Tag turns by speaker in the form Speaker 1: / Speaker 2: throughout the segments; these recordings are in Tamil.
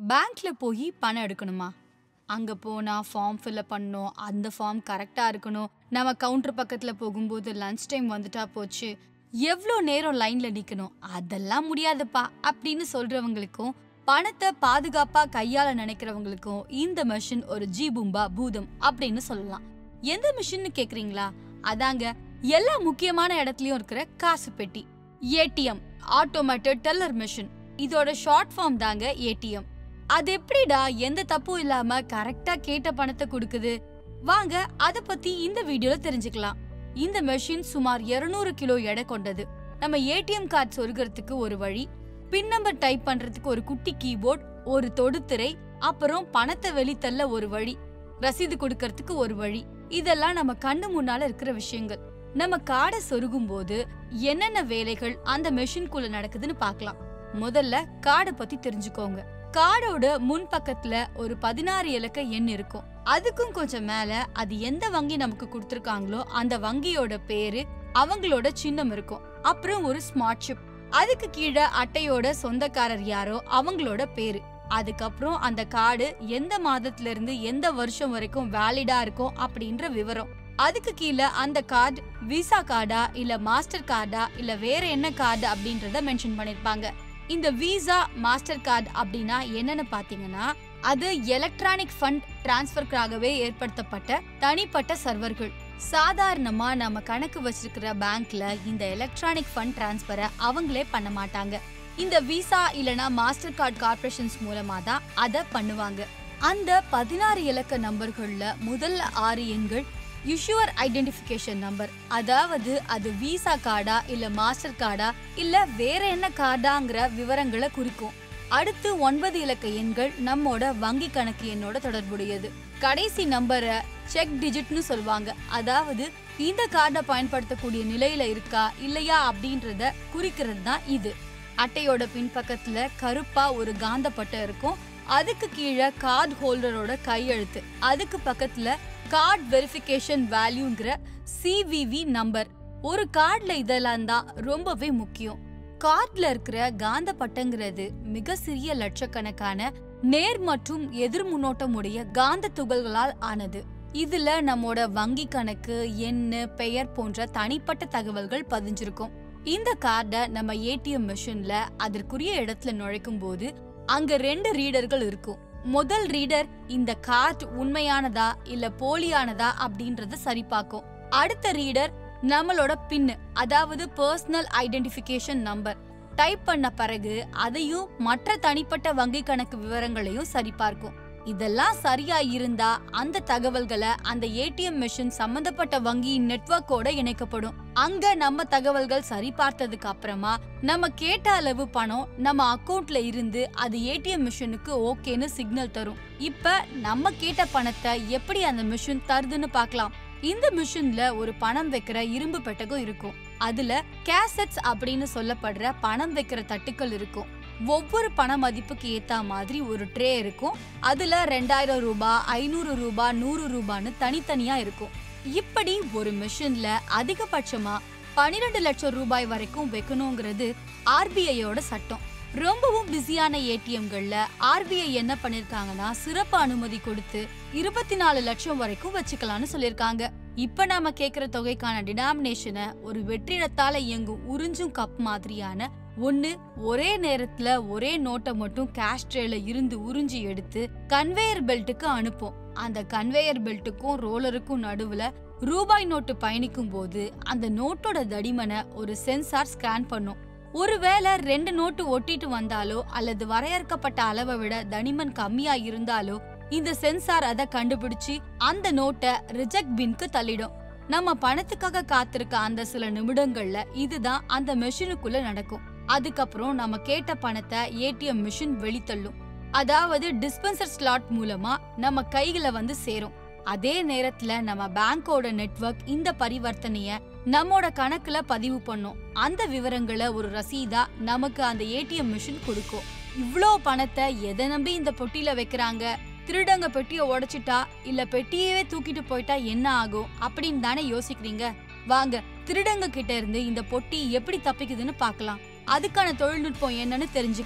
Speaker 1: பேங்க்ல போய் பணம் எடுக்கணுமா அங்க போனா ஃபார்ம் ஃபில்அப் பண்ணணும் அந்த ஃபார்ம் கரெக்டா இருக்கணும் நம்ம கவுண்டர் பக்கத்துல போகும்போது லஞ்ச் டைம் வந்துட்டா போச்சு எவ்வளோ நேரம் லைன்ல நிக்கணும் அதெல்லாம் முடியாதுப்பா அப்படின்னு சொல்றவங்களுக்கும் பணத்தை பாதுகாப்பா கையாள நினைக்கிறவங்களுக்கும் இந்த மெஷின் ஒரு ஜீபும்பா பூதம் அப்படின்னு சொல்லலாம் எந்த மிஷின்னு கேக்குறீங்களா அதாங்க எல்லா முக்கியமான இடத்துலயும் இருக்கிற காசு பெட்டி ஏடிஎம் ஆட்டோமேட்டட் டெல்லர் மிஷின் இதோட ஷார்ட் ஃபார்ம் தாங்க ஏடிஎம் அது எப்படிடா எந்த தப்பும் இல்லாம கரெக்டா கேட்ட பணத்தை கொடுக்குது வாங்க அத பத்தி இந்த வீடியோல தெரிஞ்சுக்கலாம் இந்த மெஷின் சுமார் 200 கிலோ எடை கொண்டது நம்ம ஏடிஎம் கார்டு சொருகிறதுக்கு ஒரு வழி பின் நம்பர் டைப் பண்றதுக்கு ஒரு குட்டி கீபோர்ட் ஒரு தொடுதிரை அப்புறம் பணத்தை வெளித்தள்ள ஒரு வழி ரசீது கொடுக்கறதுக்கு ஒரு வழி இதெல்லாம் நம்ம கண்ணு முன்னால இருக்கிற விஷயங்கள் நம்ம காடை சொருகும் போது என்னென்ன வேலைகள் அந்த மெஷின்குள்ள நடக்குதுன்னு பார்க்கலாம் முதல்ல காடை பத்தி தெரிஞ்சுக்கோங்க கார்டோட முன் பக்கத்துல ஒரு பதினாறு இலக்க எண் இருக்கும் அதுக்கும் கொஞ்சம் மேல அது எந்த வங்கி நமக்கு கொடுத்திருக்காங்களோ அந்த வங்கியோட பேரு அவங்களோட சின்னம் இருக்கும் அப்புறம் ஒரு ஸ்மார்ட் சிப் அதுக்கு கீழே அட்டையோட சொந்தக்காரர் யாரோ அவங்களோட பேரு அதுக்கப்புறம் அந்த கார்டு எந்த மாதத்துல இருந்து எந்த வருஷம் வரைக்கும் வேலிடா இருக்கும் அப்படின்ற விவரம் அதுக்கு கீழே அந்த கார்டு விசா கார்டா இல்ல மாஸ்டர் கார்டா இல்ல வேற என்ன கார்டு அப்படின்றத மென்ஷன் பண்ணிருப்பாங்க இந்த விசா மாஸ்டர் கார்டு அப்படின்னா என்னன்னு பாத்தீங்கன்னா அது எலக்ட்ரானிக் ஃபண்ட் டிரான்ஸ்ஃபருக்காகவே ஏற்படுத்தப்பட்ட தனிப்பட்ட சர்வர்கள் சாதாரணமா நம்ம கணக்கு வச்சிருக்கிற பேங்க்ல இந்த எலக்ட்ரானிக் ஃபண்ட் டிரான்ஸ்ஃபரை அவங்களே பண்ண மாட்டாங்க இந்த விசா இல்லனா மாஸ்டர் கார்டு கார்பரேஷன்ஸ் மூலமா தான் அதை பண்ணுவாங்க அந்த பதினாறு இலக்க நம்பர்கள்ல முதல்ல ஆறு எண்கள் இஷ்யூர் ஐடென்டிஃபிகேஷன் நம்பர் அதாவது அது விசா கார்டா இல்ல மாஸ்டர் கார்டா இல்ல வேற என்ன கார்டாங்கிற விவரங்களை குறிக்கும் அடுத்து ஒன்பது இலக்க எண்கள் நம்மோட வங்கி கணக்கு எண்ணோட தொடர்புடையது கடைசி நம்பரை செக் டிஜிட்னு சொல்லுவாங்க அதாவது இந்த கார்டை பயன்படுத்தக்கூடிய நிலையில இருக்கா இல்லையா அப்படின்றத குறிக்கிறது தான் இது அட்டையோட பின்பக்கத்துல கருப்பா ஒரு காந்தப்பட்டை இருக்கும் அதுக்கு கீழே கார்டு ஹோல்டரோட கையெழுத்து அதுக்கு பக்கத்துல கார்டு வெரிஃபிகேஷன் வேல்யூங்கிற சிவிவி நம்பர் ஒரு கார்டுல இதெல்லாம் தான் ரொம்பவே முக்கியம் கார்ட்ல இருக்கிற காந்த பட்டங்கிறது மிக சிறிய லட்சக்கணக்கான நேர் மற்றும் எதிர் முன்னோட்டம் உடைய காந்த துகள்களால் ஆனது இதுல நம்மோட வங்கி கணக்கு எண்ணு பெயர் போன்ற தனிப்பட்ட தகவல்கள் பதிஞ்சிருக்கும் இந்த கார்டை நம்ம ஏடிஎம் மிஷின்ல அதற்குரிய இடத்துல நுழைக்கும் போது அங்க ரெண்டு ரீடர்கள் இருக்கும் முதல் ரீடர் இந்த கார்டு உண்மையானதா இல்ல போலியானதா அப்படின்றத சரிபார்க்கும் அடுத்த ரீடர் நம்மளோட பின்னு அதாவது பர்சனல் ஐடென்டிஃபிகேஷன் நம்பர் டைப் பண்ண பிறகு அதையும் மற்ற தனிப்பட்ட வங்கி கணக்கு விவரங்களையும் சரிபார்க்கும் இதெல்லாம் சரியா இருந்தா அந்த தகவல்களை அந்த ஏடிஎம் மிஷின் சம்பந்தப்பட்ட வங்கியின் நெட்வொர்க்கோட இணைக்கப்படும் அங்க நம்ம தகவல்கள் சரி பார்த்ததுக்கு அப்புறமா நம்ம கேட்ட அளவு பணம் நம்ம அக்கவுண்ட்ல இருந்து அது ஏடிஎம் மிஷினுக்கு ஓகேன்னு சிக்னல் தரும் இப்ப நம்ம கேட்ட பணத்தை எப்படி அந்த மிஷின் தருதுன்னு பார்க்கலாம் இந்த மிஷின்ல ஒரு பணம் வைக்கிற இரும்பு பெட்டகம் இருக்கும் அதுல கேசட்ஸ் அப்படின்னு சொல்லப்படுற பணம் வைக்கிற தட்டுக்கள் இருக்கும் ஒவ்வொரு பண மதிப்புக்கு ஏத்த மாதிரி ஒரு ட்ரே இருக்கும் அதுல ரெண்டாயிரம் ரூபாய் ஐநூறு ரூபாய் நூறு ரூபான்னு தனித்தனியா இருக்கும் இப்படி ஒரு மிஷின்ல அதிகபட்சமா பன்னிரெண்டு லட்சம் ரூபாய் வரைக்கும் வைக்கணுங்கிறது ஆர்பிஐயோட சட்டம் ரொம்பவும் பிஸியான ஏடிஎம்கள்ல ஆர்பிஐ என்ன பண்ணிருக்காங்கன்னா சிறப்பு அனுமதி கொடுத்து இருபத்தி நாலு லட்சம் வரைக்கும் வச்சுக்கலாம்னு சொல்லிருக்காங்க இப்ப நாம கேக்குற தொகைக்கான டினாமினேஷனை ஒரு வெற்றிடத்தால இயங்கும் உறிஞ்சும் கப் மாதிரியான ஒண்ணு ஒரே நேரத்துல ஒரே நோட்டை மட்டும் கேஷ் ட்ரேல இருந்து உறிஞ்சி எடுத்து கன்வேயர் பெல்ட்டுக்கு அனுப்பும் அந்த கன்வேயர் பெல்ட்டுக்கும் ரோலருக்கும் நடுவுல ரூபாய் நோட்டு பயணிக்கும் போது அந்த நோட்டோட தடிமனை ஒரு சென்சார் ஸ்கேன் பண்ணும் ஒருவேளை ரெண்டு நோட்டு ஒட்டிட்டு வந்தாலோ அல்லது வரையறுக்கப்பட்ட அளவை விட தடிமன் கம்மியா இருந்தாலோ இந்த சென்சார் அதை கண்டுபிடிச்சு அந்த நோட்டை ரிஜெக்ட் பின்க்கு தள்ளிடும் நம்ம பணத்துக்காக காத்திருக்க அந்த சில நிமிடங்கள்ல இதுதான் அந்த மெஷினுக்குள்ள நடக்கும் அதுக்கப்புறம் நம்ம கேட்ட பணத்தை ஏடிஎம் மிஷின் வெளித்தள்ளும் அதாவது டிஸ்பென்சர் ஸ்லாட் மூலமா நம்ம கைகளை வந்து சேரும் அதே நேரத்துல நம்ம பேங்கோட நெட்வொர்க் இந்த பரிவர்த்தனைய நம்மோட கணக்குல பதிவு பண்ணும் அந்த விவரங்களை ஒரு ரசீதா நமக்கு அந்த ஏடிஎம் மிஷின் கொடுக்கும் இவ்ளோ பணத்தை எதை நம்பி இந்த பொட்டியில வைக்கிறாங்க திருடங்க பெட்டிய உடைச்சிட்டா இல்ல பெட்டியவே தூக்கிட்டு போயிட்டா என்ன ஆகும் அப்படின்னு தானே யோசிக்கிறீங்க வாங்க திருடங்க கிட்ட இருந்து இந்த பொட்டி எப்படி தப்பிக்குதுன்னு பார்க்கலாம் அதுக்கான தொழில்நுட்பம் என்னன்னு தெரிஞ்சுக்கலாம்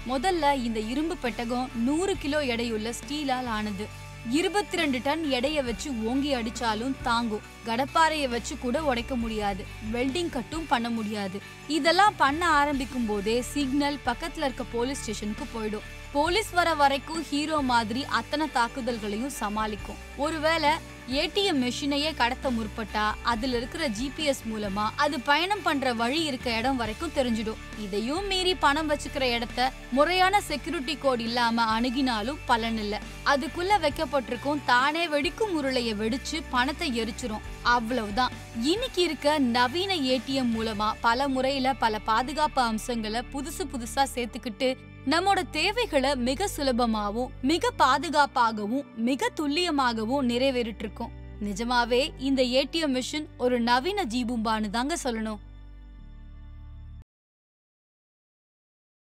Speaker 1: முதல்ல இந்த இரும்பு பெட்டகம் நூறு கிலோ எடையுள்ள ஸ்டீலால் ஆனது இருபத்தி ரெண்டு டன் எடைய வச்சு ஓங்கி அடிச்சாலும் தாங்கும் கடப்பாறைய வச்சு கூட உடைக்க முடியாது வெல்டிங் கட்டும் பண்ண முடியாது இதெல்லாம் பண்ண ஆரம்பிக்கும் போதே சிக்னல் பக்கத்துல இருக்க போலீஸ் ஸ்டேஷனுக்கு போயிடும் போலீஸ் வர வரைக்கும் ஹீரோ மாதிரி அத்தனை தாக்குதல்களையும் சமாளிக்கும் ஒருவேளை ஏடிஎம் மெஷினையே கடத்த முற்பட்டா அதுல இருக்கிற ஜிபிஎஸ் மூலமா அது பயணம் பண்ற வழி இருக்க இடம் வரைக்கும் தெரிஞ்சிடும் இதையும் மீறி பணம் வச்சுக்கிற இடத்த முறையான செக்யூரிட்டி கோட் இல்லாம அணுகினாலும் பலன் இல்ல அதுக்குள்ள வைக்கப்பட்டிருக்கும் தானே வெடிக்கும் உருளைய வெடிச்சு பணத்தை எரிச்சிரும் அவ்வளவுதான் இன்னைக்கு இருக்க நவீன ஏடிஎம் மூலமா பல முறையில பல பாதுகாப்பு அம்சங்களை புதுசு புதுசா சேர்த்துக்கிட்டு நம்மோட தேவைகளை மிக சுலபமாகவும் மிக பாதுகாப்பாகவும் மிக துல்லியமாகவும் நிறைவேறிட்டு இருக்கோம் நிஜமாவே இந்த ஏடிஎம் மிஷின் ஒரு நவீன ஜீபூம்பான்னு தாங்க சொல்லணும்